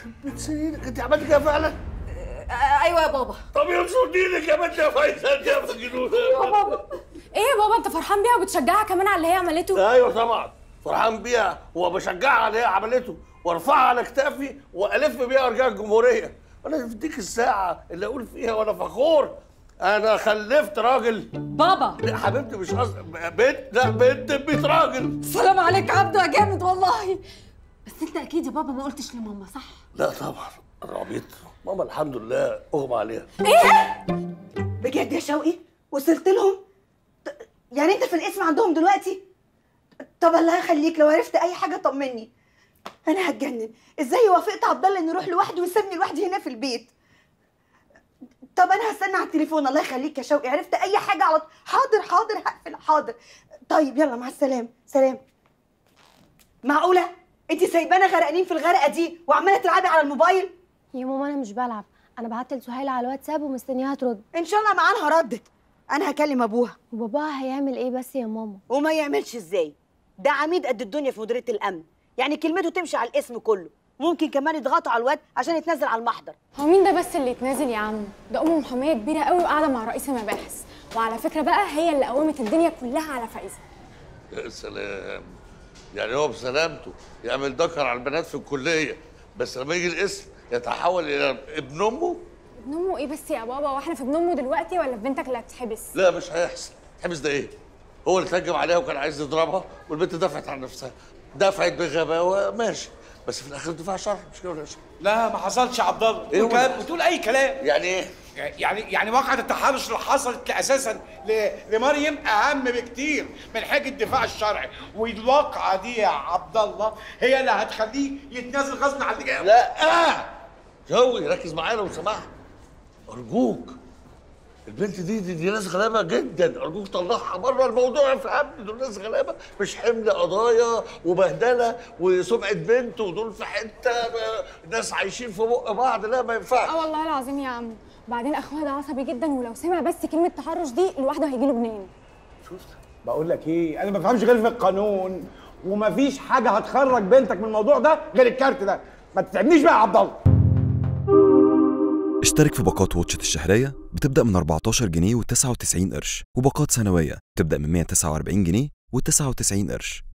بتسيدك انت عملت كده فعلا؟ آه، ايوه يا بابا طب ينصر دينك يا بنت يا فيصل يا مجنون يا بابا ايه يا بابا انت فرحان بيها وبتشجعها كمان على اللي هي عملته ايوه طبعا فرحان بيها وبشجعها على اللي هي عملته وارفعها على كتافي والف بيها ارجاء الجمهوريه انا في ديك الساعه اللي اقول فيها وانا فخور انا خلفت راجل بابا لا حبيبتي مش قصدي بنت لا بنت بيت راجل سلام عليك عبده يا جامد والله بس انت اكيد يا بابا ما قلتش لماما صح لا طبعا انا عبيط ماما الحمد لله اغمى عليها بجد يا شوقي وصلت لهم ط- يعني انت في الاسم عندهم دلوقتي طب الله يخليك لو عرفت اي حاجه طمني انا هتجنن ازاي وافقت عبد الله انه يروح لوحده ويسيبني لوحدي هنا في البيت طب انا هستنى على التليفون الله يخليك يا شوقي عرفت اي حاجه على حاضر حاضر هقفل حاضر طيب يلا مع السلامه سلام معقوله انت سايبانا غرقانين في الغرقه دي وعماله تلعبي على الموبايل يا ماما انا مش بلعب انا بعت لسهيلة على الواتساب ومستنياها ترد ان شاء الله معاها ردت انا هكلم ابوها وباباها هيعمل ايه بس يا ماما وما يعملش ازاي ده عميد قد الدنيا في مديريه الامن يعني كلمته تمشي على الاسم كله ممكن كمان يضغطوا على الواد عشان يتنزل على المحضر هو مين ده بس اللي يتنازل يا عم ده ام محاميه كبيره قوي وقاعده مع رئيس المباحث وعلى فكره بقى هي اللي قومت الدنيا كلها على فايزه يا سلام يعني هو بسلامته يعمل دكر على البنات في الكليه بس لما يجي الاسم يتحول الى ابن امه ابن امه ايه بس يا بابا واحنا في ابن امه دلوقتي ولا في بنتك اللي هتتحبس لا مش هيحصل حبس ده ايه هو اللي تهجم عليها وكان عايز يضربها والبنت دفعت عن نفسها دفعت بغباوه ماشي بس في الاخر دفاع شرعي مش كده ولا إيه؟ لا ما حصلش يا عبد الله إيه بتقول هو؟ كلام- بتقول اي كلام يعني ايه يعني يعني واقعة التحرش اللي حصلت اساسا ل- لمريم اهم بكتير من حاجه الدفاع الشرعي والواقعه دي يا عبد الله هي اللي هتخليه يتنازل غصب عن اللي لا آه. جوي ركز معايا لو سمحت ارجوك البنت دي دي, دي ناس غلابه جدا ارجوك طلعها بره الموضوع افهمني دول ناس غلابه مش حمل قضايا وبهدله وسمعه بنت ودول في حته ب- ناس عايشين في بق بعض لا ما ينفعش اه والله العظيم يا عم وبعدين اخوها ده عصبي جدا ولو سمع بس كلمه تحرش دي لوحده هيجيله جنان بقول لك ايه انا ما بفهمش غير في القانون ومفيش حاجه هتخرج بنتك من الموضوع ده غير الكارت ده ما تتعبنيش بقى يا عبد الله اشترك في باقات واتشت الشهرية بتبدأ من 14 جنيه و99 قرش وباقات سنوية بتبدأ من 149 جنيه و99 قرش